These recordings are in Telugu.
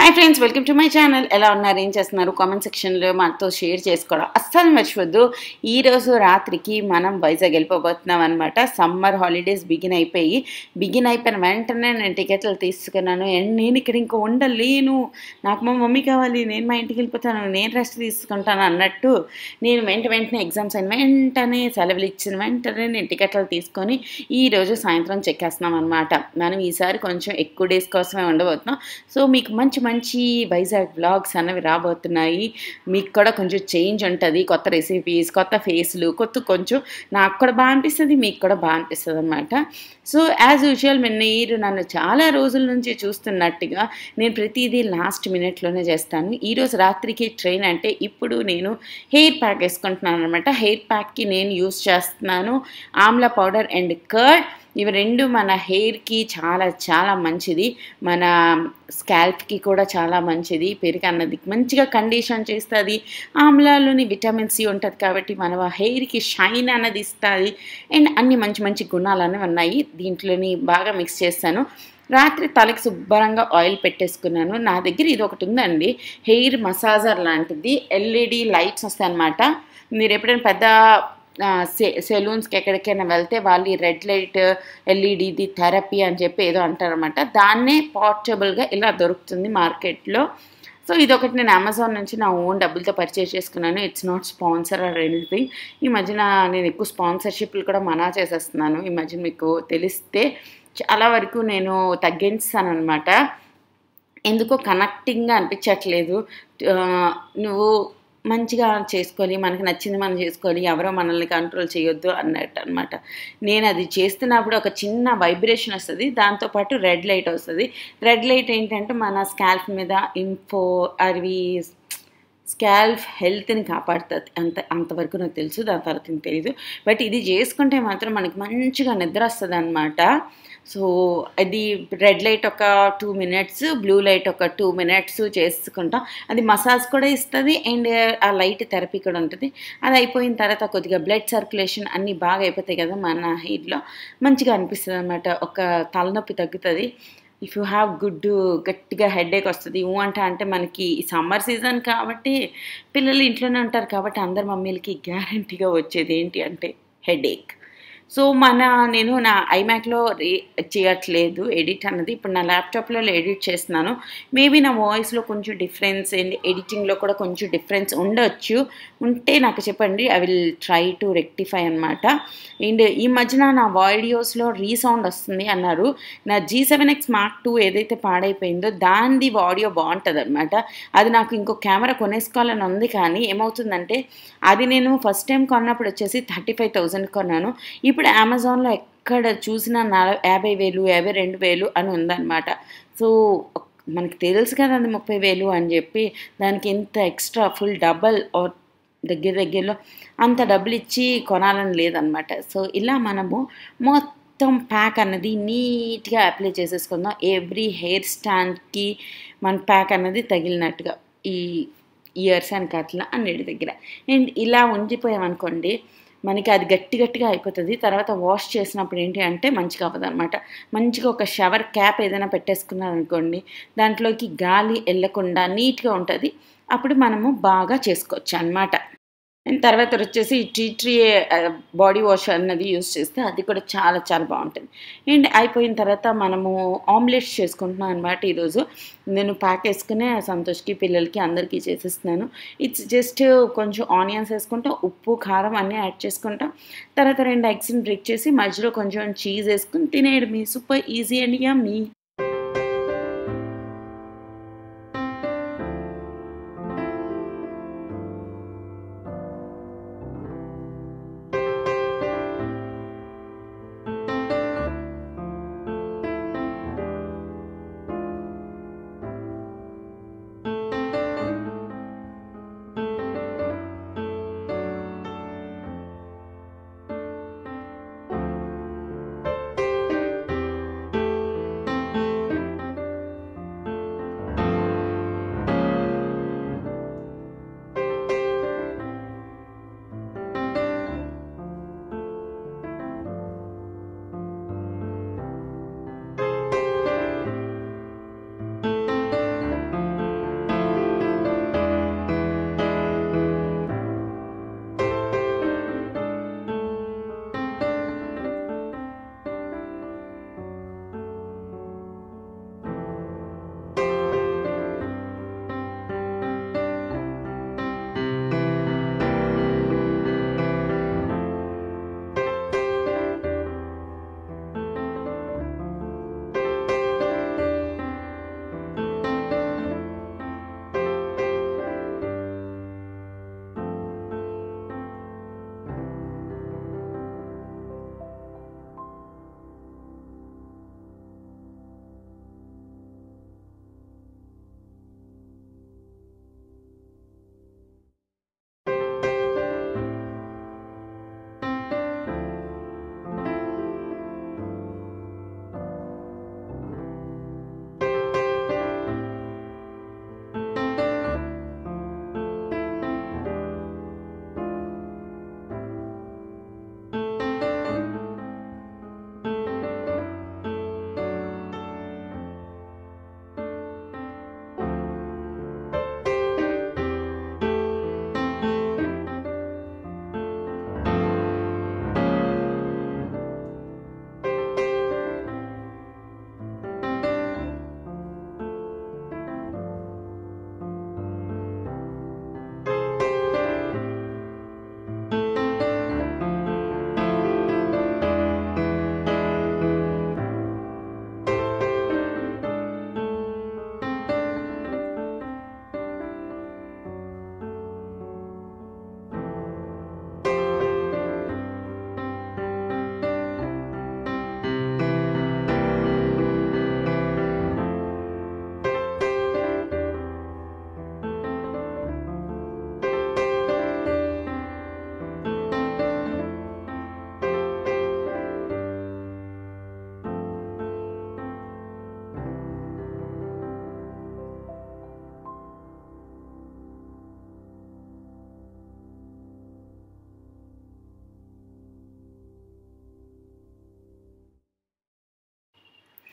Hi friends welcome to my channel ఎలా ఉన్నారు ఏం చేస్తున్నారు కామెంట్ సెక్షన్లో మాతో షేర్ చేసుకోవడం అస్సలు మర్చిపోద్దు ఈరోజు రాత్రికి మనం వైజాగ్ వెళ్ళిపోబోతున్నాం అనమాట సమ్మర్ హాలిడేస్ బిగిన్ అయిపోయి బిగిన్ అయిపోయిన వెంటనే నేను టికెట్లు తీసుకున్నాను అండ్ నేను ఇక్కడ ఇంకా ఉండలేను నాకు మా మమ్మీ కావాలి నేను మా ఇంటికి వెళ్ళిపోతాను నేను రెస్ట్ తీసుకుంటాను అన్నట్టు నేను వెంట వెంటనే ఎగ్జామ్స్ అయిన వెంటనే సెలవులు ఇచ్చిన వెంటనే నేను టికెట్లు తీసుకొని ఈరోజు సాయంత్రం చెక్కేస్తున్నాం అనమాట మనం ఈసారి కొంచెం ఎక్కువ డేస్ కోసమే ఉండబోతున్నాం సో మీకు మంచి మంచి వైజాగ్ బ్లాగ్స్ అన్నవి రాబోతున్నాయి మీకు కూడా కొంచెం చేంజ్ ఉంటుంది కొత్త రెసిపీస్ కొత్త ఫేస్లు కొత్త కొంచెం నాకు కూడా బాగా అనిపిస్తుంది మీకు కూడా బాగా అనిపిస్తుంది అనమాట సో యాజ్ యూజువల్ మీరు నన్ను చాలా రోజుల నుంచి చూస్తున్నట్టుగా నేను ప్రతిదీ లాస్ట్ మినిట్లోనే చేస్తాను ఈరోజు రాత్రికి ట్రైన్ అంటే ఇప్పుడు నేను హెయిర్ ప్యాక్ వేసుకుంటున్నాను అనమాట హెయిర్ ప్యాక్కి నేను యూస్ చేస్తున్నాను ఆమ్లా పౌడర్ అండ్ కర్డ్ ఇవి రెండు మన హెయిర్కి చాలా చాలా మంచిది మన స్కాల్ప్కి కూడా చాలా మంచిది పెరుగు అన్నది మంచిగా కండిషన్ చేస్తుంది ఆమ్లాలోని విటమిన్ సి ఉంటుంది కాబట్టి మన హెయిర్కి షైన్ అన్నది ఇస్తుంది అండ్ అన్ని మంచి మంచి గుణాలు అనేవి ఉన్నాయి దీంట్లోని బాగా మిక్స్ చేస్తాను రాత్రి తలకి శుభ్రంగా ఆయిల్ పెట్టేసుకున్నాను నా దగ్గర ఇది ఒకటి ఉందండి హెయిర్ మసాజర్ లాంటిది ఎల్ఈడి లైట్స్ వస్తాయి అనమాట మీరు ఎప్పుడైనా పెద్ద సె సెలూన్స్కి ఎక్కడికైనా వెళ్తే వాళ్ళు ఈ రెడ్ లైట్ ఎల్ఈడిది థెరపీ అని చెప్పి ఏదో అంటారనమాట దాన్నే పోర్టబుల్గా ఇలా దొరుకుతుంది మార్కెట్లో సో ఇదొకటి నేను అమెజాన్ నుంచి నా ఓన్ డబ్బులతో పర్చేస్ చేసుకున్నాను it's not sponsor or anything ఈ మధ్యన నేను ఎక్కువ స్పాన్సర్షిప్లు కూడా మనా చేసేస్తున్నాను ఈ మధ్య మీకు తెలిస్తే చాలా వరకు నేను తగ్గించాను అనమాట ఎందుకో కనెక్టింగ్గా అనిపించట్లేదు నువ్వు మంచిగా చేసుకోవాలి మనకి నచ్చింది మనం చేసుకోవాలి ఎవరో మనల్ని కంట్రోల్ చేయొద్దు అన్నట్టు అనమాట నేను అది చేస్తున్నప్పుడు ఒక చిన్న వైబ్రేషన్ వస్తుంది దాంతోపాటు రెడ్ లైట్ వస్తుంది రెడ్ లైట్ ఏంటంటే మన స్కాల్ప్ మీద ఇన్ఫో అవి స్కాల్ఫ్ హెల్త్ని కాపాడుతుంది అంత అంతవరకు నాకు తెలుసు దాని తర్వాత నాకు తెలియదు బట్ ఇది చేసుకుంటే మాత్రం మనకి మంచిగా నిద్ర వస్తుంది అనమాట సో అది రెడ్ లైట్ ఒక టూ మినిట్స్ బ్లూ లైట్ ఒక టూ మినిట్స్ చేసుకుంటాం అది మసాజ్ కూడా ఇస్తుంది అండ్ ఆ లైట్ థెరపీ కూడా ఉంటుంది అది అయిపోయిన తర్వాత కొద్దిగా బ్లడ్ సర్క్యులేషన్ అన్నీ బాగా అయిపోతాయి కదా మన హెయిర్లో మంచిగా అనిపిస్తుంది అనమాట ఒక తలనొప్పి తగ్గుతుంది ఇఫ్ యూ హ్యావ్ గుడ్ గట్టిగా హెడేక్ వస్తుంది ఊ అంటే అంటే మనకి సమ్మర్ సీజన్ కాబట్టి పిల్లలు ఇంట్లోనే ఉంటారు కాబట్టి అందరు మమ్మీలకి గ్యారంటీగా వచ్చేది ఏంటి అంటే హెడేక్ సో మన నేను నా ఐమ్యాక్లో రే చేయట్లేదు ఎడిట్ అన్నది ఇప్పుడు నా ల్యాప్టాప్లో ఎడిట్ చేస్తున్నాను మేబీ నా వాయిస్లో కొంచెం డిఫరెన్స్ అండ్ ఎడిటింగ్లో కూడా కొంచెం డిఫరెన్స్ ఉండొచ్చు ఉంటే నాకు చెప్పండి I will try to rectify అనమాట అండ్ ఈ మధ్యన నా వీడియోస్లో రీసౌండ్ వస్తుంది అన్నారు నా G seven X mark two ఏదైతే పాడైపోయిందో దానిది ఆడియో బాగుంటుంది అనమాట అది నాకు ఇంకో కెమెరా కొనేసుకోవాలని ఉంది కానీ ఏమవుతుందంటే అది నేను ఫస్ట్ టైం కొన్నప్పుడు వచ్చేసి థర్టీ ఫైవ్ థౌజండ్ కొన్నాను ఇప్పుడు అమెజాన్లో ఎక్కడ చూసినా నల యాభై వేలు యాభై రెండు వేలు అని ఉందన్నమాట సో మనకి తెలుసు కదా అది ముప్పై వేలు అని చెప్పి దానికి ఎంత ఎక్స్ట్రా ఫుల్ డబల్ దగ్గర దగ్గరలో అంత డబ్బులు ఇచ్చి కొనాలని లేదనమాట సో ఇలా మనము మొత్తం ప్యాక్ అన్నది నీట్గా అప్లై చేసేసుకుందాం ఎవ్రీ హెయిర్ స్టాండ్కి మన ప్యాక్ అన్నది తగిలినట్టుగా ఈ ఇయర్స్ అని అట్లా అన్నిటి దగ్గర అండ్ ఇలా ఉండిపోయామనుకోండి మనకి అది గట్టి గట్టిగా అయిపోతుంది తర్వాత వాష్ చేసినప్పుడు ఏంటి అంటే మంచిగా అవ్వదు అనమాట మంచిగా ఒక షవర్ క్యాప్ ఏదైనా పెట్టేసుకున్నారనుకోండి దాంట్లోకి గాలి వెళ్ళకుండా నీట్గా ఉంటుంది అప్పుడు మనము బాగా చేసుకోవచ్చు అనమాట అండ్ తర్వాత వచ్చేసి టీ ట్రీ బాడీ వాష్ అన్నది యూస్ చేస్తే అది కూడా చాలా చాలా బాగుంటుంది అండ్ అయిపోయిన తర్వాత మనము ఆమ్లెట్స్ చేసుకుంటున్నాం అనమాట ఈరోజు నేను ప్యాక్ వేసుకునే సంతోష్కి పిల్లలకి అందరికీ చేసేస్తున్నాను ఇట్స్ జస్ట్ కొంచెం ఆనియన్స్ వేసుకుంటాం ఉప్పు కారం అన్నీ యాడ్ చేసుకుంటాం తర్వాత రెండు ఎగ్స్ని బ్రేక్ చేసి మధ్యలో కొంచెం చీజ్ వేసుకుని తినేయడం మీ సూపర్ ఈజీ అండ్ మీ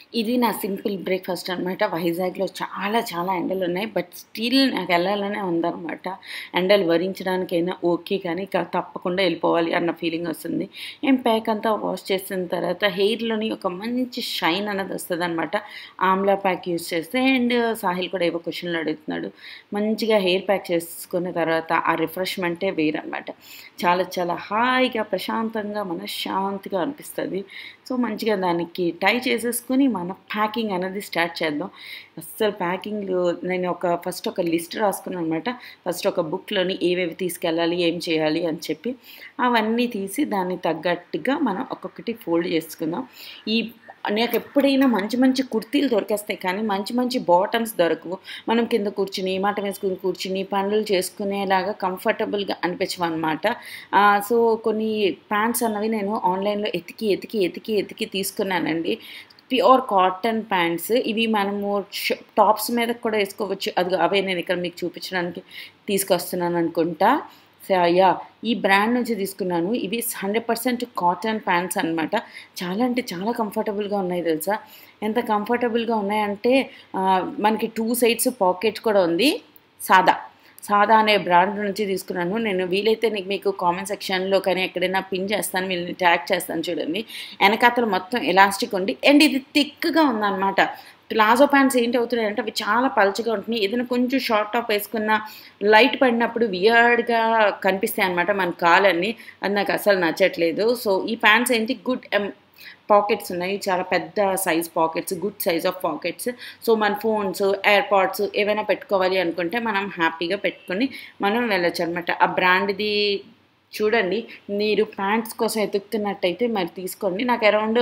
ఇది నా సింపుల్ బ్రేక్‌ఫాస్ట్ అనమాట. వైజాగ్‌లో చాలా చాలా ఎండలున్నాయి. బట్ స్టిల్ నాకు ఎళ్ళాలనే ఉందనమాట. ఎండలు భరించడానికైనా ఓకే. కానీ క తప్పకుండా ఎళ్ళిపోవాలి అన్న ఫీలింగొస్తుంది. నేను ప్యాక్ అంతా వాష్ చేసిన తర్వాత హెయిర్‌లోని ఒక మంచి షైన్ అనేది వస్తదనమాట. ఆమ్లా ప్యాక్ యూజ్ చేస్తే అండ్ సాహిల్ కూడా ఏవో క్వెషన్‌లు అడుగుతున్నాడు. మంచిగా హెయిర్ ప్యాక్ చేసుకున్న తర్వాత ఆ రిఫ్రెష్‌మెంటే వేరనమాట. చాలా చాలా హాయిగా, ప్రశాంతంగా, మనశ్శాంతిగా అనిపిస్తది. సో, మంచిగా దానికి టై చేసేసుకొని మన ప్యాకింగ్ అనేది స్టార్ట్ చేద్దాం. అస్సలు ప్యాకింగ్‌లో నేను ఒక ఫస్ట్ ఒక లిస్ట్ రాసుకున్నాననమాట. ఫస్ట్ ఒక బుక్‌లోని ఏవేవి తీసుకెళ్ళాలి, ఏం చేయాలి అని చెప్పి అవన్నీ తీసి దానికి తగ్గట్టుగా మనం ఒక్కొక్కటి ఫోల్డ్ చేసుకుందాం. ఈ నాకెప్పుడైనా మంచి మంచి కుర్తీలు దొరికేస్తాయి కానీ మంచి మంచి బాటమ్స్ దొరకవు. మనం కింద కూర్చుని, మటం వేసుకొని కూర్చుని పనులు చేసుకునేలాగా కంఫర్టబుల్‌గా అనిపించవనమాట. ఆహ్, సో, కొన్ని ప్యాంట్స్ అన్నవి నేను ఆన్‌లైన్‌లో ఎతికి, ఎతికి, ఎతికి, ఎతికి తీసుకున్నానండి. Pure cotton pants. ఇవి మనము ష టాప్స్ మీదకి కూడా ఏసుకోవచ్చు. అదిగో అవే నేను ఇక్కడ మీకు చూపించడానికి తీసుకొస్తున్నాననుకుంటా. So, yeah! ఈ బ్రాండ్ నుంచి తీసుకున్నాను. ఇవి 100% కాటన్ ప్యాంట్స్ అనమాట. చాలా అంటే చాలా కంఫర్టబుల్‌గా ఉన్నాయి తెలుసా! ఎంత కంఫర్టబుల్‌గా ఉన్నాయంటే ఆహ్, మనకి 2 సైడ్స్ పాకెట్ కూడా ఉంది. సాదా. సాదా అనే బ్రాండ్ నుంచి తీసుకున్నాను. నేను వీలైతే నీకు మీకు కామెంట్ సెక్షన్‌లో కానీ ఎక్కడైనా పిన్ చేస్తాను. వీళ్ళని ట్యాగ్ చేస్తాను చూడండి. ఎనకాతల మొత్తం ఎలాస్టిక్ ఉండి అండ్ ఇది థిక్‌గా ఉందనమాట. ప్లాజో ప్యాంట్స్ ఏంటి అవుతున్నాయంటే అవి చాలా పల్చగా ఉంటున్నాయి. ఏదైనా కొంచెం షార్ట్ టాప్ వేసుకున్న లైట్ పడినప్పుడు వియర్డ్‌గా కనిపిస్తాయనమాట మన కాళ్ళన్నీ. అది నాకు అస్సలు నచ్చట్లేదు. సో, ఈ ప్యాంట్స్ ఏంటి గుడ్ ఎం పాకెట్స్ ఉన్నాయి. చాలా పెద్ద size pockets. Good size of pockets. So, మన ఫోన్స్, ఎయిర్‌పాడ్స్ ఏవైనా పెట్టుకోవాలి అనుకుంటే మనం హ్యాపీగా పెట్టుకొని మనం వెళ్ళొచ్చనమాట. ఆ బ్రాండ్‌ది చూడండి. మీరు ప్యాంట్స్ కోసం ఎతుకుతున్నట్టయితే మరి తీసుకోండి. నాకు అరౌండ్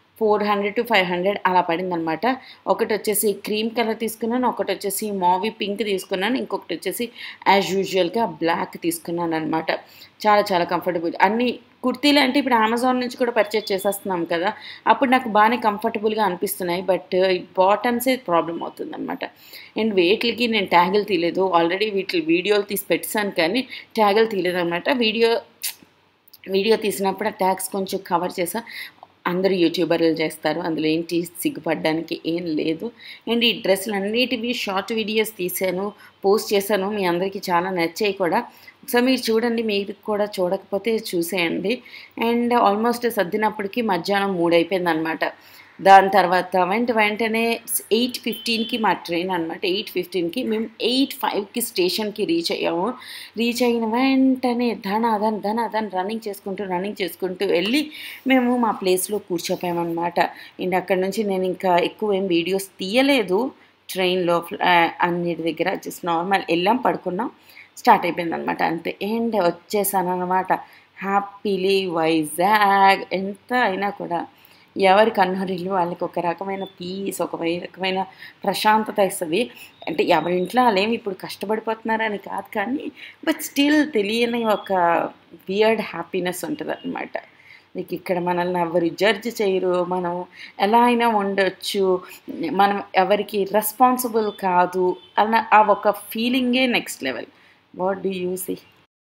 400-500 అలా పడిందనమాట. ఒకటొచ్చేసి క్రీమ్ కలర్ తీసుకున్నాను. ఒకటొచ్చేసి మావీ పింక్ తీసుకున్నాను. ఇంకొకటొచ్చేసి యాజ్ యూజువల్‌గా బ్లాక్ తీసుకున్నాననమాట. చాలా చాలా కంఫర్టబుల్. అన్నీ కుర్తీలు అంటే ఇప్పుడు అమెజాన్ నుంచి కూడా పర్చేజ్ చేసేస్తున్నాం కదా! అప్పుడు నాకు బానే కంఫర్టబుల్‌గా అనిపిస్తున్నాయి. బట్ ఈ బాటమ్సే ప్రాబ్లమ్ అవుతుందనమాట. అండ్ వేటిలికి నేను ట్యాగులు తీయలేదు. ఆల్రెడీ వీటిలి వీడియోలు తీసి పెట్టేసాను కానీ ట్యాగులు తీయలేదనమాట. వీడియో వీడియో తీసినప్పుడు ఆ ట్యాగ్స్ కొంచెం కవర్ చేశా. అందరూ యూట్యూబర్లు చేస్తారు. అందులో ఏంటి సిగ్గుపడడానికి ఏం లేదు. అండ్ ఈ డ్రెస్సులన్నిటివి షార్ట్ వీడియోస్ తీశాను. పోస్ట్ చేశాను. మీ అందరికీ చాలా నచ్చాయి కూడా. ఒకసారి మీరు చూడండి. మీరు కూడా చూడకపోతే చూసేయండి. అండ్ ఆల్మోస్ట్ సర్దినప్పటికి మధ్యాహ్నం 3 అయిపోయిందనమాట. దాని తర్వాత వెంట వెంటనే 8:15కి మా ట్రైన్ అనమాట. 8:15కి మేము 8:05కి స్టేషన్‌కి రీచ్ అయ్యాము. రీచ్ అయిన వెంటనే ధన ధన ధన ధన రన్నింగ్ చేసుకుంటూ, రన్నింగ్ చేసుకుంటూ వెళ్ళి మేము మా ప్లేస్‌లో కూర్చోపోయామనమాట. అండ్ అక్కడి నుంచి నేను ఇంకా ఎక్కువ ఏం వీడియోస్ తీయలేదు. ట్రైన్‌లో ఆహ్, అన్నిటి దగ్గర జస్ట్ నార్మల్ ఎళ్ళాం, పడుకున్నాం. స్టార్ట్ అయిపోయిందనమాట అంతే. అండ్ వచ్చేసాననమాట. హ్యాపీలీ వైజాగ్. ఎంత అయినా కూడా ఎవరి కన్నోరిల్లు వాళ్ళకి ఒక రకమైన పీస్, ఒక వై రకమైన ప్రశాంతత ఇస్తది. అంటే ఎవరింట్లో ఆళ్ళేమి ఇప్పుడు కష్టపడిపోతున్నారని కాదు కానీ బట్ స్టిల్ తెలియని ఒక వియర్డ్ హ్యాపీనెస్ ఉంటదనమాట. లైక్ ఇక్కడ మనల్ని ఎవ్వరు జడ్జ్ చేయరు. మనం ఎలా అయినా ఉండొచ్చు. మనం ఎవరికీ రెస్పాన్సిబుల్ కాదు అన్న ఆ ఒక ఫీలింగే next level. What do you see?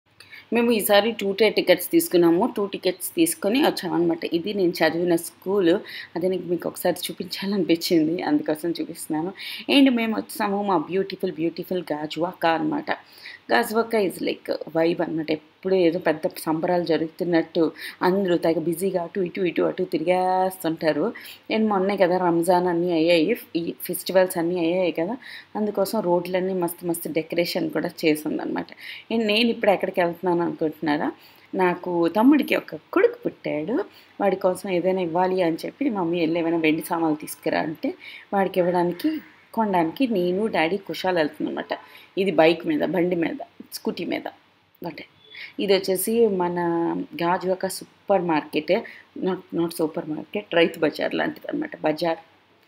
మేము ఈసారి 2 టే టికెట్స్ తీసుకున్నాము. 2 టికెట్స్ తీసుకొని వచ్చామనమాట. ఇది నేను చదివిన స్కూలు. అది నీకు మీకు ఒకసారి చూపించాలనిపించింది. అందుకోసం చూపిస్తున్నాను. అండ్ మేమొచ్చేసాము మా బ్యూటిఫుల్, బ్యూటిఫుల్ గాజువాక అనమాట. గాజువాక ఈజ్ లైక్ వైబ్ అనమాట. ఎప్పుడు ఏదో పెద్ద సంబరాలు జరుగుతున్నట్టు అందరూ తెగ బిజీగా అటు, ఇటు, ఇటు, అటు తిరిగేస్తుంటారు. అండ్ మొన్నే కదా రంజాన్ అన్నీ అయ్యాయి. ఈ ఫెస్టివల్స్ అన్నీ అయ్యాయి కదా! అందుకోసం రోడ్లన్నీ మస్తు మస్తు డెకరేషన్ కూడా చేసుందనమాట. అండ్ నేను ఇప్పుడు ఎక్కడికెళ్తున్నాను అనుకుంటున్నారా? నాకు తమ్ముడికి ఒక కొడుకు పుట్టాడు. వాడి కోసం ఏదైనా ఇవ్వాలి అని చెప్పి మమ్మీ ఎళ్లి ఏమైనా వెండి సామాన్లు తీసుకురా అంటే వాడికి ఇవ్వడానికి కొనడానికి నేను, డ్యాడీ, కుషాల్ వెళ్తున్నామనమాట. ఇది బైక్ మీద, బండి మీద, స్కూటీ మీద అంటే ఇదొచ్చేసి మన Gajuwaka super market. Not not super market. Rythu Bazaar లాంటిదనమాట. బజార్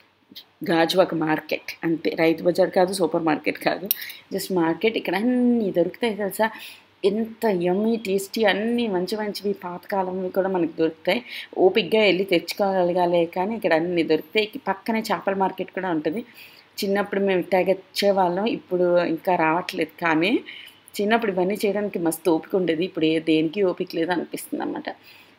గాజువాక మార్కెట్ అంతే. రైతు బజార్ కాదు, సూపర్ మార్కెట్ కాదు. Just market. ఇక్కడ అన్నీ దొరుకుతాయి తెలుసా! ఎంత యమ్మీ టేస్టీ అన్నీ మంచి మంచివి పాతకాలంవి కూడా మనకు దొరుకుతాయి. ఓపికగా ఎళ్లి తెచ్చుకోగలగాలే కానీ ఇక్కడ అన్నీ దొరుకుతాయి. పక్కనే చేపల మార్కెట్ కూడా ఉంటది. చిన్నప్పుడు మేము తెగ వచ్చేవాళ్ళం. ఇప్పుడు ఇంకా రావట్లేదు కానీ చిన్నప్పుడు ఇవన్నీ చేయడానికి మస్తు ఓపిక ఉండేది. ఇప్పుడు ఏ దేనికి ఓపిక లేదు అనిపిస్తుందనమాట.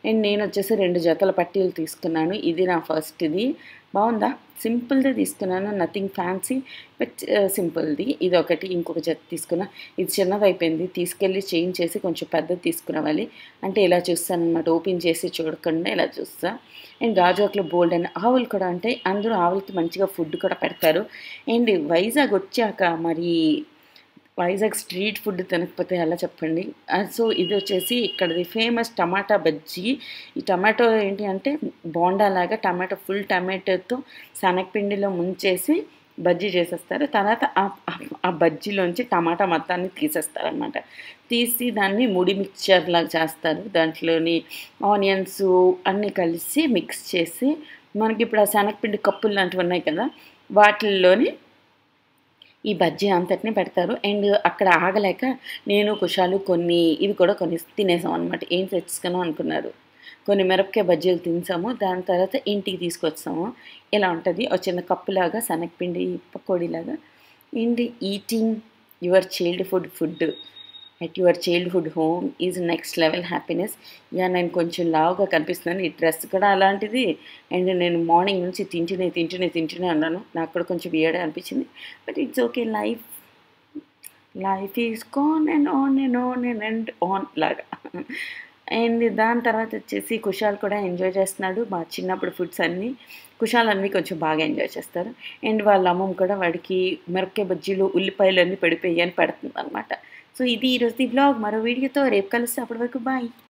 అండ్ నేను వచ్చేసి రెండు జతల పట్టీలు తీసుకున్నాను ఇది నా ఫస్ట్ ఇది బాగుందా సింపుల్దే తీసుకున్నాను నథింగ్ ఫ్యాన్సీ బట్ సింపుల్ది ఇది ఒకటి ఇంకొక జత తీసుకున్నా ఇది చిన్నది అయిపోయింది తీసుకెళ్ళి చేంజ్ చేసి కొంచెం పెద్దది తీసుకురావాలి అంటే ఇలా చూస్తాను అనమాట ఓపెన్ చేసి చూడకుండా ఇలా చూస్తా అండ్ గాజువాక్లో బోల్డ్ అండ్ ఆవులు కూడా ఉంటాయి అందరూ ఆవులకి మంచిగా ఫుడ్ కూడా పెడతారు అండ్ వైజాగ్ వచ్చాక మరి వైజాగ్ స్ట్రీట్ ఫుడ్ తినకపోతే ఎలా చెప్పండి సో ఇది వచ్చేసి ఇక్కడది ఫేమస్ టమాటా బజ్జీ ఈ టమాటో ఏంటి అంటే బోండా లాగా టమాటో ఫుల్ టమాటోతో శనగపిండిలో ముంచేసి బజ్జీ చేసేస్తారు తర్వాత ఆ బజ్జీలోంచి టమాటా మొత్తాన్ని తీసేస్తారనమాట తీసి దాన్ని ముడి మిక్చర్ లాగా చేస్తారు దాంట్లోని ఆనియన్స్ అన్నీ కలిసి మిక్స్ చేసి మనకి ఇప్పుడు ఆ శనగపిండి కప్పులు లాంటివి ఉన్నాయి కదా వాటిల్లోని ఈ బజ్జీ అంతటిని పెడతారు అండ్ అక్కడ ఆగలేక నేను కుషాలు కొన్ని ఇవి కూడా కొన్ని తినేసాం అనమాట ఏం తెచ్చుకున్నాం అనుకున్నారు కొన్ని మిరపకాయ బజ్జీలు తినేసాము దాని తర్వాత ఇంటికి తీసుకొచ్చాము ఇలా ఉంటుంది ఒక చిన్న కప్పులాగా శనగపిండి పకోడీలాగా and eating your child food food at your childhood home is next level happiness ఇక నేను కొంచెం లావుగా కనిపిస్తున్నాను ఈ డ్రెస్ కూడా అలాంటిది అండ్ నేను మార్నింగ్ నుంచి తింటూనే తింటూనే తింటూనే ఉన్నాను నాకు కూడా కొంచెం వియర్డ్ అనిపించింది but it's okay life life is con and on and on and and on లాగా అండ్ దాని తర్వాత వచ్చేసి కుషాల్ కూడా ఎంజాయ్ చేస్తున్నాడు మా చిన్నప్పుడు ఫుడ్స్ అన్నీ కుషాల్ అన్నీ కొంచెం బాగా ఎంజాయ్ చేస్తారు అండ్ వాళ్ళ అమ్మమ్మ కూడా వాడికి మిరపకాయ బజ్జీలు ఉల్లిపాయలు అన్నీ పడిపోయి అని పెడుతుంది అనమాట సో ఇది ఈరోజు ఈ బ్లాగ్ మరో వీడియోతో రేపు కలిస్తే అప్పటి వరకు బాయ్